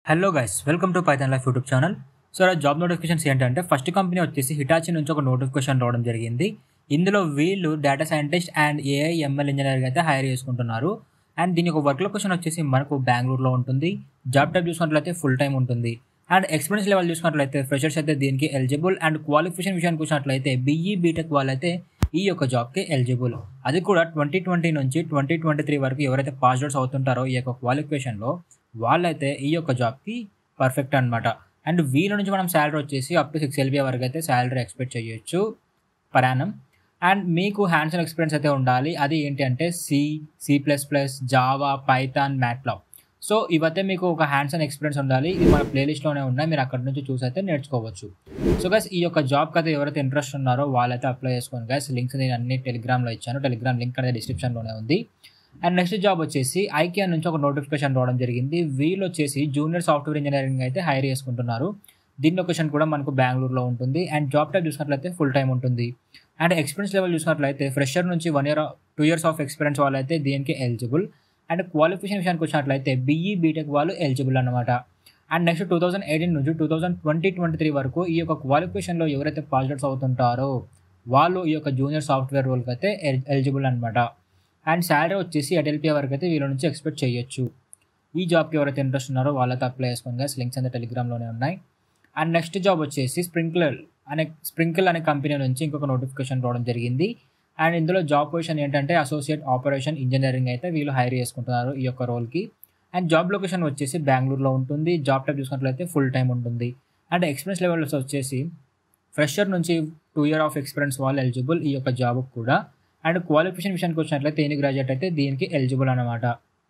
hello guys welcome to Python life YouTube channel so ఆ job notifications ఏంటంటే first company వచ్చేసి Hitachi నుంచి ఒక నోటిఫికేషన్ రావడం జరిగింది ఇందులో వీళ్ళు data scientist and AI ML ఇంజనీర్గా అయితే హైర్ చేసుకుంటున్నారు అండ్ దీని ఒక వర్క్ లొకేషన్ వచ్చేసి మనకు బెంగళూరులో ఉంటుంది జాబ్ టైప్ చూసుకున్నట్లయితే ఫుల్ టైం ఉంటుంది అండ్ ఎక్స్పీరియన్స్ లెవెల్ చూసుకున్నట్లయితే ఫ్రెషర్స్ అయితే దీనికి ఎలిజిబుల్ అండ్ క్వాలిఫికేషన్ విషయానికి వచ్చినట్లయితే బీఈ బీటెక్ వాళ్ళైతే ఈ యొక్క జాబ్కి ఎలిజిబుల్ అది కూడా ట్వంటీ ట్వంటీ నుంచి ట్వంటీ ట్వంటీ త్రీ వరకు ఎవరైతే పాస్ అవుట్స్ అవుతుంటారో ఈ యొక్క క్వాలిఫికేషన్లో వాళ్ళైతే ఈ యొక్క జాబ్కి పర్ఫెక్ట్ అనమాట అండ్ వీళ్ళ నుంచి మనం శాలరీ వచ్చేసి అప్ టు సిక్స్ ఎల్బీ వరకు అయితే శాలరీ ఎక్స్పెక్ట్ చేయొచ్చు పరానం అండ్ మీకు హ్యాండ్స్ ఆన్ ఎక్స్పీరియన్స్ అయితే ఉండాలి అది ఏంటి అంటే C C plus plus Java Python MATLAB so ఇవైతే మీకు ఒక హ్యాండ్స్ ఆన్ ఎక్స్పీరియన్స్ ఉండాలి ఇది మన ప్లేలిస్ట్లోనే ఉన్నాయి మీరు అక్కడ నుంచి చూసి అయితే నేర్చుకోవచ్చు సో గైస్ ఈ యొక్క జాబ్కి అయితే ఎవరైతే ఇంట్రెస్ట్ ఉన్నారో వాళ్ళైతే అప్లై చేసుకోండి గైస్ లింక్స్ నేను అన్ని టెలిగ్రామ్లో ఇచ్చాను టెలిగ్రామ్ లింక్ అనేది డిస్క్రిప్షన్లోనే ఉంది అండ్ నెక్స్ట్ జాబ్ వచ్చేసి ఐకియా నుంచి ఒక నోటిఫికేషన్ రావడం జరిగింది వీళ్ళు వచ్చేసి జూనియర్ సాఫ్ట్వేర్ ఇంజనీరింగ్ అయితే హైర్ చేసుకుంటున్నారు దీని లొకేషన్ కూడా మనకు బెంగళూరులో ఉంటుంది అండ్ జాబ్ టైప్ చూసినట్లయితే ఫుల్ టైం ఉంటుంది అండ్ ఎక్స్పీరియన్స్ లెవెల్ చూసినట్లయితే ఫ్రెషర్ నుంచి one year two years of experience వాళ్ళైతే దీనికి ఎలిజిబుల్ అండ్ క్వాలిఫికేషన్ విషయానికి వచ్చినట్లయితే బీఈ బీటెక్ వాళ్ళు ఎలిజిబుల్ అనమాట and next two thousand eighteen నుంచి two thousand twenty twenty three వరకు ఈ యొక్క క్వాలిఫికేషన్లో ఎవరైతే పాస్ అవుట్స్ అవుతుంటారో వాళ్ళు ఈ యొక్క జూనియర్ సాఫ్ట్వేర్ రోల్కి అయితే ఎలిజిబుల్ అనమాట అండ్ శాలరీ వచ్చేసి ఎల్పిఐ వరకు అయితే వీళ్ళ నుంచి ఎక్స్పెక్ట్ చేయొచ్చు ఈ జాబ్కి ఎవరైతే ఇంట్రెస్ట్ ఉన్నారో వాళ్ళతో అప్లై చేసుకోండి గైస్ లింక్స్ అంతా టెలిగ్రామ్లోనే ఉన్నాయి అండ్ నెక్స్ట్ జాబ్ వచ్చేసి స్ప్రింక్లర్ అనే స్ప్రింకిల్ అనే కంపెనీ నుంచి ఇంకొక నోటిఫికేషన్ రావడం జరిగింది అండ్ ఇందులో జాబ్ పొజిషన్ ఏంటంటే అసోసియేట్ ఆపరేషన్ ఇంజనీరింగ్ అయితే వీళ్ళు హైర్ చేసుకుంటున్నారు ఈ యొక్క రోల్కి అండ్ జాబ్ లొకేషన్ వచ్చేసి బెంగళూరులో ఉంటుంది జాబ్ టైప్ చూసుకున్నట్లయితే ఫుల్ టైం ఉంటుంది అండ్ ఎక్స్పీరియన్స్ లెవెల్స్ వచ్చేసి ఫ్రెషర్ నుంచి టూ ఇయర్ ఆఫ్ ఎక్స్పీరియన్స్ వాళ్ళు ఎలిజిబుల్ ఈ యొక్క జాబ్ కూడా అండ్ క్వాలిఫికేషన్ విషయానికి వచ్చినట్లయితే ఎన్ని గ్రాడ్యుయేట్ అయితే దీనికి ఎలిజిబుల్ అనమాట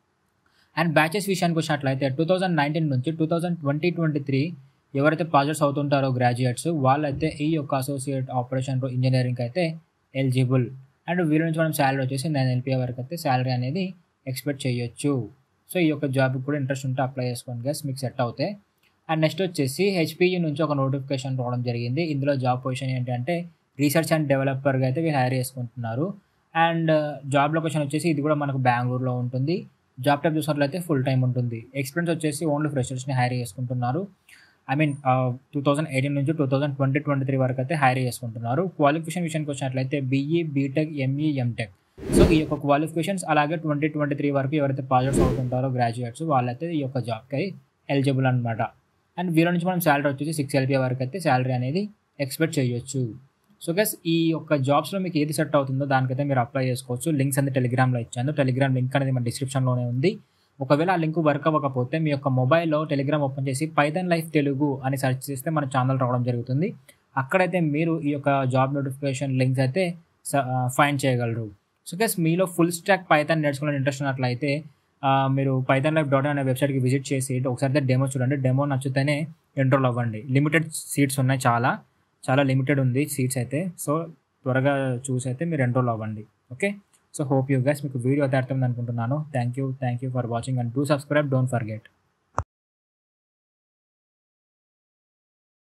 అండ్ బ్యాచెస్ విషయానికి వచ్చినట్లయితే టూ థౌజండ్ నైన్టీన్ నుంచి two thousand twenty twenty three ఎవరైతే పాజర్స్ అవుతుంటారో గ్రాడ్యుయేట్స్ వాళ్ళైతే ఈ యొక్క అసోసియేట్ ఆపరేషన్ ఇంజనీరింగ్ అయితే ఎలిజిబుల్ అండ్ వీళ్ళ నుంచి మనం శాలరీ వచ్చేసి నైన్ ఎల్పిఐ వరకు అయితే శాలరీ అనేది ఎక్స్పెక్ట్ చేయొచ్చు సో ఈ యొక్క జాబ్కి కూడా ఇంట్రెస్ట్ ఉంటే అప్లై చేసుకోండి గైస్ మీకు సెట్ అవుతాయి అండ్ నెక్స్ట్ వచ్చేసి హెచ్పిఈ నుంచి ఒక నోటిఫికేషన్ రావడం జరిగింది ఇందులో జాబ్ పొజిషన్ ఏంటంటే రీసెర్చ్ అండ్ డెవలపర్గా అయితే వీళ్ళు హైర్ చేసుకుంటున్నారు అండ్ జాబ్ లొకేషన్ వచ్చేసి ఇది కూడా మనకు బెంగళూరులో ఉంటుంది జాబ్ టైప్ చూసినట్లయితే ఫుల్ టైం ఉంటుంది ఎక్స్పీరియన్స్ వచ్చేసి ఓన్లీ ఫ్రెషర్స్ని హైర్ చేసుకుంటున్నారు I mean two thousand eighteen నుంచి two thousand twenty twenty three వరకు అయితే హైర్ చేసుకుంటున్నారు క్వాలిఫికేషన్ విషయానికి వచ్చినట్లయితే BE BTech ME MTech so ఈ యొక్క క్వాలిఫికేషన్స్ అలాగే ట్వంటీ ట్వంటీ త్రీ వరకు ఎవరైతే పాస్ అవుతుంటారో గ్రాడ్యుయేట్స్ వాళ్ళైతే ఈ యొక్క జాబ్కి ఎలిజిబుల్ అనమాట అండ్ వీళ్ళ నుంచి మనం శాలరీ వచ్చేసి సిక్స్ ఎల్పీ వరకు అయితే శాలరీ అనేది ఎక్స్పెక్ట్ చేయొచ్చు సో గస్ ఈ యొక్క జాబ్స్లో మీకు ఏది సెట్ అవుతుందో దానికైతే మీరు అప్లై చేసుకోవచ్చు లింక్స్ అనేది టెలిగ్రామ్లో ఇచ్చాను టెలిగ్రామ్ లింక్ అనేది మన డిస్క్రిప్షన్లోనే ఉంది ఒకవేళ ఆ లింక్ వర్క్ అవ్వకపోతే మీ యొక్క మొబైల్లో టెలిగ్రామ్ ఓపెన్ చేసి పైథాన్ లైఫ్ తెలుగు అని సెర్చ్ చేస్తే మన ఛానల్ రావడం జరుగుతుంది అక్కడైతే మీరు ఈ యొక్క జాబ్ నోటిఫికేషన్ లింక్స్ అయితే ఫైండ్ చేయగలరు సో గస్ మీలో ఫుల్ స్టాక్ పైథాన్ నేర్చుకోవాలని ఇంట్రెస్ట్ ఉన్నట్లయితే మీరు పైథాన్ లైఫ్ డాట్ అనే వెబ్సైట్కి విజిట్ చేసి ఒకసారి అయితే డెమో చూడండి డెమో నచ్చితేనే ఎన్రోల్ అవ్వండి లిమిటెడ్ సీట్స్ ఉన్నాయి చాలా చాలా లిమిటెడ్ ఉంది సీట్స్ అయితే సో త్వరగా చూసి అయితే మీరు ఎన్రోల్ అవ్వండి okay so hope you guys మీకు వీడియో అయితే అర్థం అనుకుంటున్నాను thank you thank you for watching and do subscribe don't forget